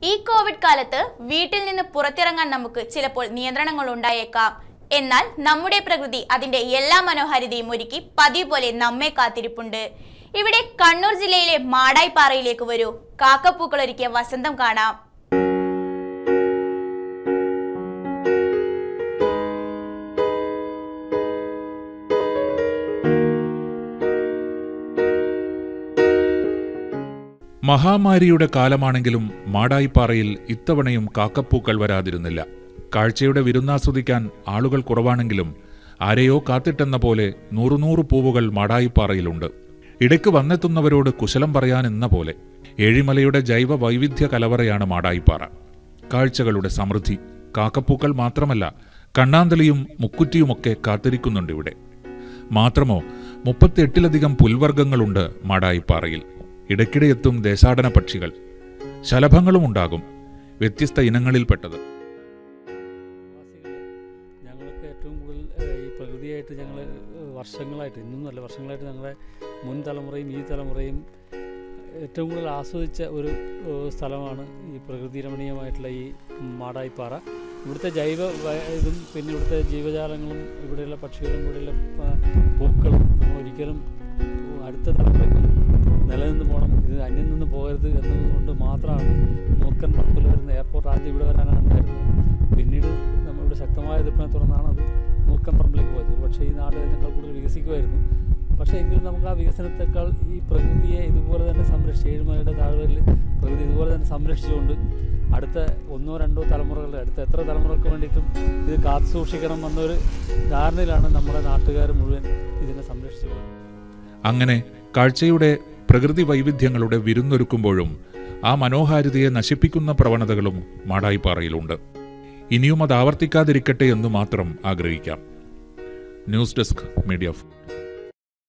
ഈ കോവിഡ് കാലത്ത് വീട്ടിൽ നിന്ന് പുറത്തിറങ്ങാൻ നമുക്ക് ചിലപ്പോൾ നിയന്ത്രണങ്ങൾ ഉണ്ടായേക്കാം എന്നാൽ നമ്മുടെ പ്രകൃതി അതിന്റെ എല്ലാ മനോഹാരിതയും ഒരുക്കി പതിവ് പോലെ നമ്മെ കാത്തിരിപ്പുണ്ട് ഇവിടെ കണ്ണൂർ ജില്ലയിലെ മാടായിപ്പാറയിലേക്ക് വരൂ കാക്കപ്പൂക്കൾ ഒരുക്കിയ വസന്തം കാണാം മഹാമാരിയുടെ കാലമാണെങ്കിലും മാടായിപ്പാറയിൽ ഇത്തവണയും കാക്കപ്പൂക്കൾ വരാതിരുന്നില്ല കാഴ്ചയുടെ വിരുന്നാസ്വദിക്കാൻ ആളുകൾ കുറവാണെങ്കിലും ആരെയോ കാത്തിട്ടെന്ന പോലെ നൂറുനൂറ് പൂവുകൾ മാടായിപ്പാറയിലുണ്ട് ഇടയ്ക്ക് വന്നെത്തുന്നവരോട് കുശലം പറയാൻ എന്ന പോലെ ഏഴിമലയുടെ ജൈവ വൈവിധ്യ കലവറയാണ് മാടായിപ്പാറ കാഴ്ചകളുടെ സമൃദ്ധി കാക്കപ്പൂക്കൾ മാത്രമല്ല കണ്ണാന്തളിയും മുക്കുറ്റിയുമൊക്കെ കാത്തിരിക്കുന്നുണ്ട് ഇവിടെ മാത്രമോ മുപ്പത്തിയെട്ടിലധികം പുൽവർഗ്ഗങ്ങളുണ്ട് മാടായിപ്പാറയിൽ ഇടയ്ക്കിടെ എത്തും ദേശാടന പക്ഷികൾ ശലഭങ്ങളും ഉണ്ടാകും വ്യത്യസ്ത ഇനങ്ങളിൽപ്പെട്ടത് പ്രവാസികള് ഞങ്ങൾക്ക് ഏറ്റവും കൂടുതൽ ഏഹ്, ഈ പ്രകൃതിയായിട്ട് ഞങ്ങൾ വർഷങ്ങളായിട്ട് ഇന്നും നല്ല വർഷങ്ങളായിട്ട് ഞങ്ങളുടെ മുൻ തലമുറയും ഈ തലമുറയും ഏറ്റവും കൂടുതൽ ആസ്വദിച്ച ഒരു ഏഹ്, സ്ഥലമാണ് ഈ പ്രകൃതി രമണീയമായിട്ടുള്ള ഈ മാടായിപ്പാറ ഇവിടുത്തെ ജൈവ വ- ഇതും പിന്നെ ഇവിടുത്തെ ജീവജാലങ്ങളും ഇവിടെയുള്ള പക്ഷികളും ഇവിടെയുള്ള പ- പൂക്കളും നമ്മൾ ഒരിക്കലും അടുത്ത തലമുറയ്ക്ക് നിലനിന്ന് പോകണം ഇത് അന്യം നിന്ന് പോകരുത് എന്നതുകൊണ്ട് മാത്രമാണ് മൂക്കൻ പറമ്പിൽ വരുന്ന എയർപോർട്ട് ആദ്യം ഇവിടെ വരാനാണ് ഉണ്ടായിരുന്നത് പിന്നീട് നമ്മളിവിടെ ശക്തമായ എതിർപ്പിനെ തുടർന്നാണ് അത് മൂക്കൻ പറമ്പിലേക്ക് പോയത് പക്ഷേ ഈ നാട് അതിനേക്കാൾ കൂടുതൽ വികസിക്കുമായിരുന്നു പക്ഷേ എങ്കിലും നമുക്ക് ആ വികസനത്തെക്കാൾ ഈ പ്രകൃതിയെ ഇതുപോലെ തന്നെ സംരക്ഷിച്ച് ഏഴുമലയുടെ താഴ്വരയിൽ പ്രകൃതി ഇതുപോലെ തന്നെ സംരക്ഷിച്ചുകൊണ്ട് അടുത്ത ഒന്നോ രണ്ടോ തലമുറകളുടെ അടുത്ത എത്ര തലമുറകൾക്ക് വേണ്ടിയിട്ടും ഇത് കാത്തു സൂക്ഷിക്കണം എന്നൊരു ധാരണയിലാണ് നമ്മുടെ നാട്ടുകാർ മുഴുവൻ ഇതിനെ സംരക്ഷിച്ചു പോകുന്നത് അങ്ങനെ കാഴ്ചയുടെ പ്രകൃതി വൈവിധ്യങ്ങളുടെ വിരുന്നൊരുക്കുമ്പോഴും ആ മനോഹാരിതയെ നശിപ്പിക്കുന്ന പ്രവണതകളും മാടായിപ്പാറയിലുണ്ട് ഇനിയും അത് ആവർത്തിക്കാതിരിക്കട്ടെ എന്ന് മാത്രം ആഗ്രഹിക്കാം ന്യൂസ് ഡെസ്ക് മീഡിയ